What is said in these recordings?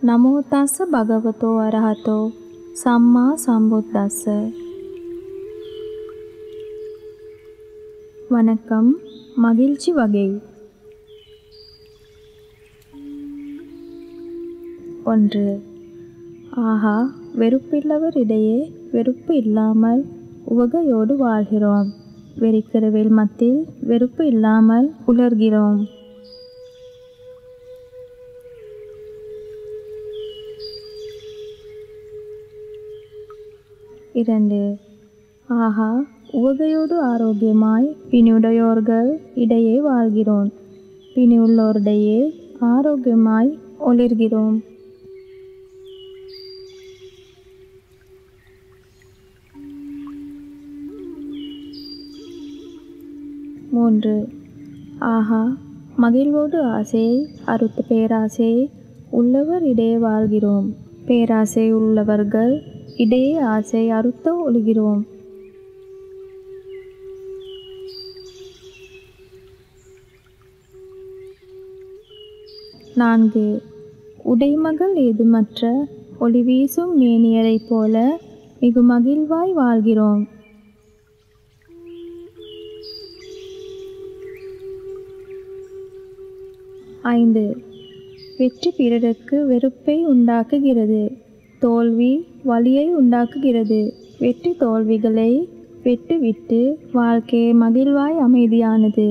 නමෝ තස්ස භගවතෝ අරහතෝ සම්මා සම්බුද්දස්ස வணக்கம் மகிழ்ச்சி வகை ஒன்று ஆஹா வெறுப்பில்லவர் இடையே வெறுப்பு இல்லாமல் உவகையோடு வாழ்கிறோம் வெறிக்கருவில் மத்தியில் வெறுப்பு இல்லாமல் உலர்கிறோம் இரண்டு ஆஹா உவகையோடு ஆரோக்கியமாய் பிணியுடையோர்கள் இடையே வாழ்கிறோம் பிணியுள்ளோரிடையே ஆரோக்கியமாய் ஒளிர்கிறோம் மூன்று ஆஹா மகிழ்வோடு ஆசையை அறுத்த பேராசையை உள்ளவர் இடையே வாழ்கிறோம் பேராசை உள்ளவர்கள் இடையே ஆசை அறுத்த ஒழுகிறோம் நான்கு உடைமகள் ஏதுமற்ற ஒளி வீசும் மேனியரைப் போல மிகு மகிழ்வாய் வாழ்கிறோம் ஐந்து வெற்றி பிறருக்கு வெறுப்பை உண்டாக்குகிறது தோல்வி வலியை உண்டாக்குகிறது வெற்றி தோல்விகளை விட்டுவிட்டு வாழ்க்கை மகிழ்வாய் அமைதியானது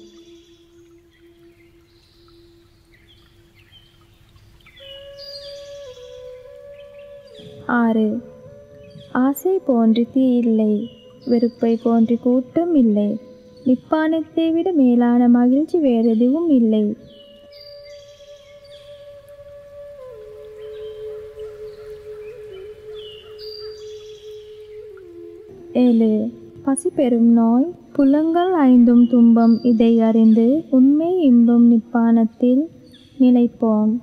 ஆறு ஆசை போன்றி தீ இல்லை வெறுப்பை போன்றி கூட்டம் இல்லை நிப்பானத்தை விட மேலான மகிழ்ச்சி வேறெதுவும் இல்லை ஏழு பசி பெறும் நோய் புலங்கள் ஐந்தும் துன்பம் இதை அறிந்து உண்மை இன்பம் நிப்பானத்தில் நிலைப்போம்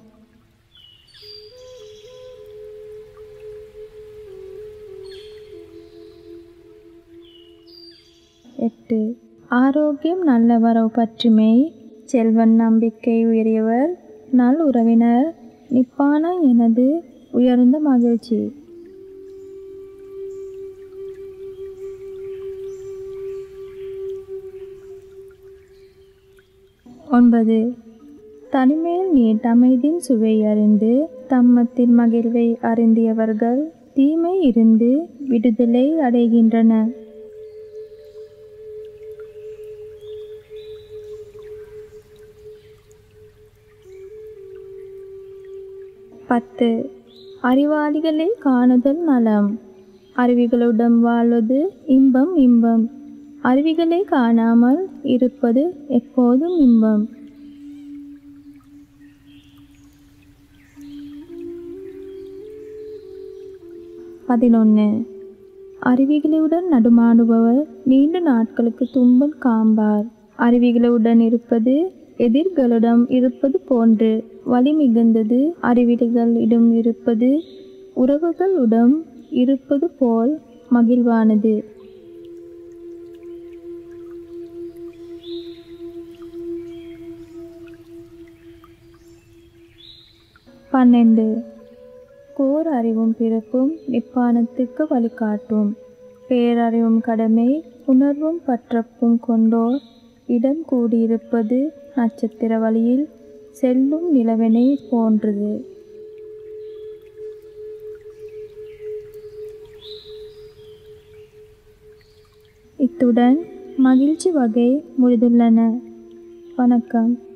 எட்டு ஆரோக்கியம் நல்ல வரவு பற்றுமை செல்வன் நம்பிக்கை உயரியவர் நல் உறவினர் நிப்பான எனது உயர்ந்த மகிழ்ச்சி ஒன்பது தனிமேல் நீட் அமைதியின் சுவை அறிந்து தம்மத்தின் மகிழ்வை அறிந்தியவர்கள் தீமை இருந்து விடுதலை அடைகின்றனர் பத்து அறிவாளிகளை காணுதல் நலம் அருவிகளுடன் வாழ்வது இன்பம் இன்பம் அருவிகளை காணாமல் இருப்பது எப்போதும் இன்பம் பதினொன்று அருவிகளுடன் நடுமாடுபவர் நீண்ட நாட்களுக்கு துன்பம் காண்பார் அருவிகளுடன் இருப்பது எதிர்களுடன் இருப்பது போன்று வலி மிகுந்தது அறிவிலிகளிடம் இருப்பது உறவுகளுடன் இருப்பது போல் மகிழ்வானது பன்னெண்டு கோர் அறிவும் பிறப்பும் நிப்பானத்துக்கு வழிகாட்டும் பேரறிவும் கடமை உணர்வும் பற்றப்பும் கொண்டோர் இடம் கூடியிருப்பது நட்சத்திர வழியில் செல்லும் நிலவினை போன்றது இத்துடன் மகிழ்ச்சி வகை முடிந்துள்ளன வணக்கம்